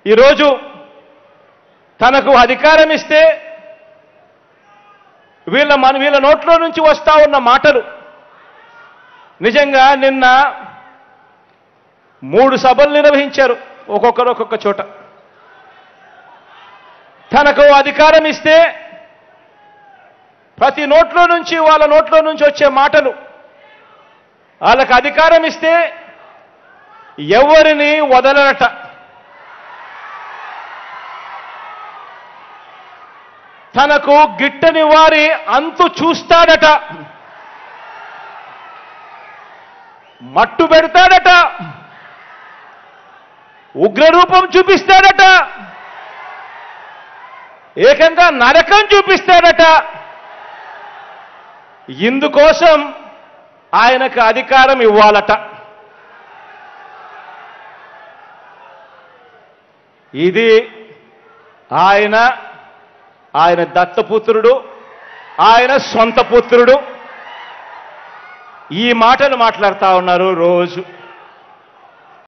ఈరోజు తనకు అధికారం ఇస్తే వీళ్ళ మన వీళ్ళ నోట్లో నుంచి వస్తా ఉన్న మాటలు నిజంగా నిన్న మూడు సభలు నిర్వహించారు ఒక్కొక్కరు ఒక్కొక్క చోట తనకు అధికారం ఇస్తే ప్రతి నోట్లో నుంచి వాళ్ళ నోట్లో నుంచి వచ్చే మాటలు వాళ్ళకి అధికారం ఇస్తే ఎవరిని వదలనట తనకు గిట్టని వారి అంతు చూస్తాడట మట్టు పెడతాడట ఉగ్రరూపం చూపిస్తాడట ఏకంగా నరకం చూపిస్తాడట ఇందుకోసం ఆయనకు అధికారం ఇవ్వాలట ఇది ఆయన ఆయన దత్తపుత్రుడు ఆయన సొంత పుత్రుడు ఈ మాటలు మాట్లాడుతా ఉన్నారు రోజు